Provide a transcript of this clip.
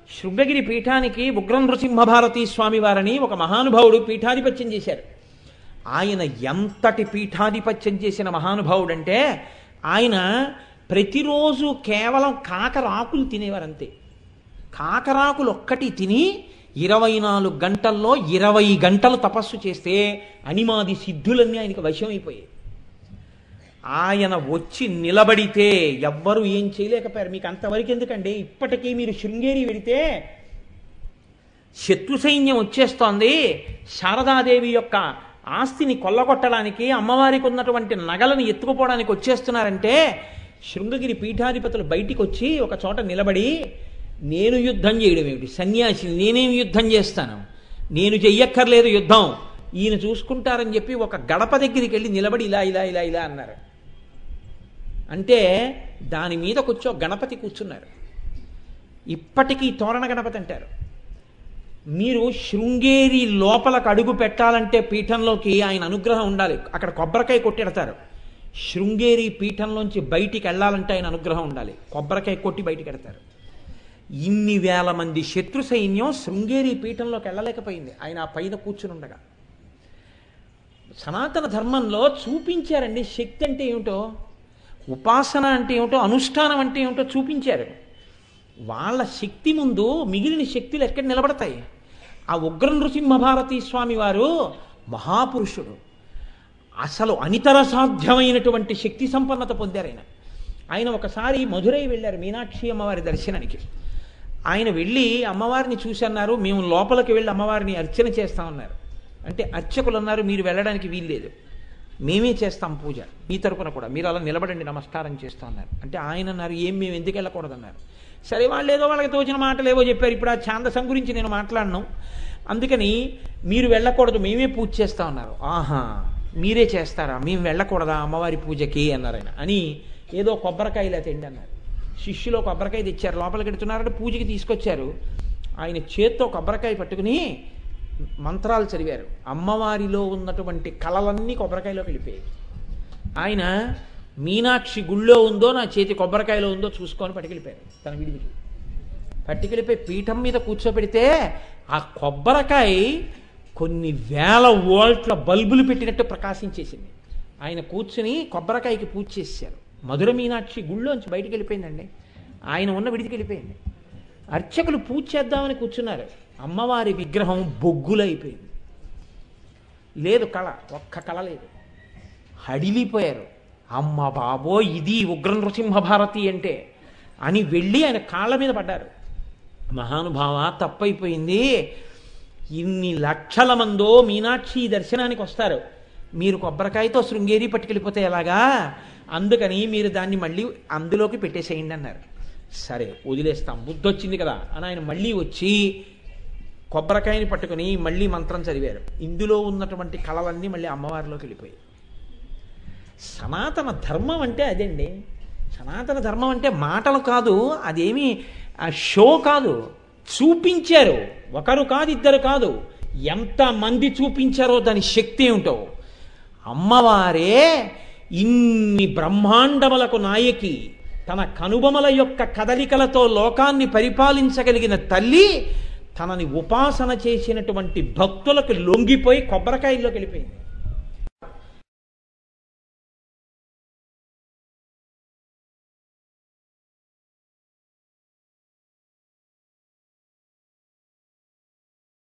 శృంగగిరి పీఠానికి ఉగ్రం నృసింహభారతీ స్వామి వారని ఒక మహానుభావుడు పీఠాధిపత్యం చేశారు ఆయన ఎంతటి పీఠాధిపత్యం చేసిన మహానుభావుడంటే ఆయన ప్రతిరోజు కేవలం కాకరాకులు తినేవారంతే కాకరాకులు ఒక్కటి తిని ఇరవై నాలుగు గంటల్లో ఇరవై గంటలు తపస్సు చేస్తే అనిమాది సిద్ధులన్నీ ఆయనకి వశమైపోయాయి ఆయన వచ్చి నిలబడితే ఎవ్వరూ ఏం చేయలేకపోయారు మీకు అంతవరకు ఎందుకండి ఇప్పటికీ మీరు శృంగేరి వెడితే శత్రు సైన్యం వచ్చేస్తోంది శారదాదేవి యొక్క ఆస్తిని కొల్లగొట్టడానికి అమ్మవారికి ఉన్నటువంటి నగలను ఎత్తుకుపోవడానికి వచ్చేస్తున్నారంటే శృంగగిరి పీఠాధిపతులు బయటికి వచ్చి ఒక చోట నిలబడి నేను యుద్ధం చేయడం ఏమిటి సన్యాసి నేనేం యుద్ధం చేస్తాను నేను చెయ్యక్కర్లేదు యుద్ధం ఈయన చూసుకుంటారని చెప్పి ఒక గడప దగ్గరికి వెళ్ళి నిలబడి ఇలా ఇలా ఇలా ఇలా అన్నారు అంటే దాని మీద కూర్చో గణపతి కూర్చున్నారు ఇప్పటికీ తోరణ గణపతి అంటారు మీరు శృంగేరి లోపలకు అడుగు పెట్టాలంటే పీఠంలోకి ఆయన అనుగ్రహం ఉండాలి అక్కడ కొబ్బరికాయ కొట్టెడతారు శృంగేరి పీఠంలోంచి బయటికి వెళ్ళాలంటే ఆయన అనుగ్రహం ఉండాలి కొబ్బరికాయ కొట్టి బయటికి ఎడతారు ఇన్ని వేల మంది శత్రు సైన్యం శృంగేరి పీఠంలోకి వెళ్ళలేకపోయింది ఆయన ఆ పైన కూర్చుని ఉండగా సనాతన ధర్మంలో చూపించారండి శక్తి అంటే ఏమిటో ఉపాసన అంటే ఏమిటో అనుష్ఠానం అంటే ఏమిటో చూపించారు వాళ్ళ శక్తి ముందు మిగిలిన శక్తులు ఎక్కడ నిలబడతాయి ఆ ఉగ్ర నృసింహభారతీ స్వామి వారు మహాపురుషుడు అసలు అనితర సాధ్యమైనటువంటి శక్తి సంపన్నత పొందారు ఆయన ఆయన ఒకసారి మధురై వెళ్ళారు మీనాక్షి అమ్మవారి దర్శనానికి ఆయన వెళ్ళి అమ్మవారిని చూసి అన్నారు మేము లోపలికి వెళ్ళి అమ్మవారిని అర్చన చేస్తామన్నారు అంటే అర్చకులు అన్నారు మీరు వెళ్ళడానికి వీల్లేదు మేమే చేస్తాం పూజ మీ తరపున కూడా మీరు అలా నిలబడండి నమస్కారం చేస్తాం అన్నారు అంటే ఆయన అన్నారు ఏం మేము ఎందుకు వెళ్ళకూడదన్నారు సరే వాళ్ళు ఏదో వాళ్ళకి తోచిన మాటలు ఏవో చెప్పారు ఇప్పుడు ఆ ఛాందసం గురించి నేను మాట్లాడను అందుకని మీరు వెళ్ళకూడదు మేమే పూజ చేస్తా ఉన్నారు ఆహా మీరే చేస్తారా మేము వెళ్ళకూడదా అమ్మవారి పూజకి అన్నారు ఆయన అని ఏదో కొబ్బరికాయలు తిండి అన్నారు శిష్యులో కొబ్బరికాయ తెచ్చారు లోపలికి ఎడుతున్నారంటే పూజకి తీసుకొచ్చారు ఆయన చేత్తో కొబ్బరికాయ పట్టుకుని మంత్రాలు చదివారు అమ్మవారిలో ఉన్నటువంటి కళలన్నీ కొబ్బరికాయలోకి వెళ్ళిపోయాయి ఆయన మీనాక్షి గుళ్ళో ఉందో నా చేతి కొబ్బరికాయలో ఉందో చూసుకొని పట్టుకెళ్ళిపోయారు తన విడివిడి పట్టుకెళ్ళిపోయి పీఠం మీద కూర్చోబెడితే ఆ కొబ్బరికాయ కొన్ని వేల వోల్ట్ల బల్బులు పెట్టినట్టు ప్రకాశించేసింది ఆయన కూర్చుని కొబ్బరికాయకి పూజ చేశారు మధుర మీనాక్షి గుళ్ళోంచి బయటికి వెళ్ళిపోయిందండి ఆయన ఉన్న విడికి వెళ్ళిపోయింది అర్చకులు పూజ చేద్దామని కూర్చున్నారు అమ్మవారి విగ్రహం బొగ్గులైపోయింది లేదు కళ ఒక్క కళ లేదు హడిలిపోయారు అమ్మ బాబో ఇది ఉగ్ర నృసింహ భారతి అంటే అని వెళ్ళి ఆయన కాళ్ళ మీద పడ్డారు మహానుభావ తప్పైపోయింది ఇన్ని లక్షల మందో మీనాక్షి దర్శనానికి వస్తారు మీరు కొబ్బరికాయతో శృంగేరి పట్టుకెళ్ళిపోతే ఎలాగా అందుకని మీరు దాన్ని మళ్ళీ అందులోకి పెట్టేసేయండి అన్నారు సరే వదిలేస్తాం బుద్ధి వచ్చింది కదా అని ఆయన మళ్ళీ వచ్చి కొబ్బరికాయని పట్టుకుని మళ్ళీ మంత్రం చదివారు ఇందులో ఉన్నటువంటి కళలన్నీ మళ్ళీ అమ్మవారిలోకి వెళ్ళిపోయాయి సనాతన ధర్మం అంటే అదండి సనాతన ధర్మం అంటే మాటలు కాదు అదేమి ఆ షో కాదు చూపించారు ఒకరు కాదు ఇద్దరు కాదు ఎంతమంది చూపించారో దాని శక్తి ఏమిటో అమ్మవారే ఇన్ని బ్రహ్మాండములకు నాయకి తన కనుబొమల యొక్క కదలికలతో లోకాన్ని పరిపాలించగలిగిన తల్లి తనని ఉపాసన చేసినటువంటి భక్తులకు లొంగిపోయి కొబ్బరికాయల్లోకి వెళ్ళిపోయింది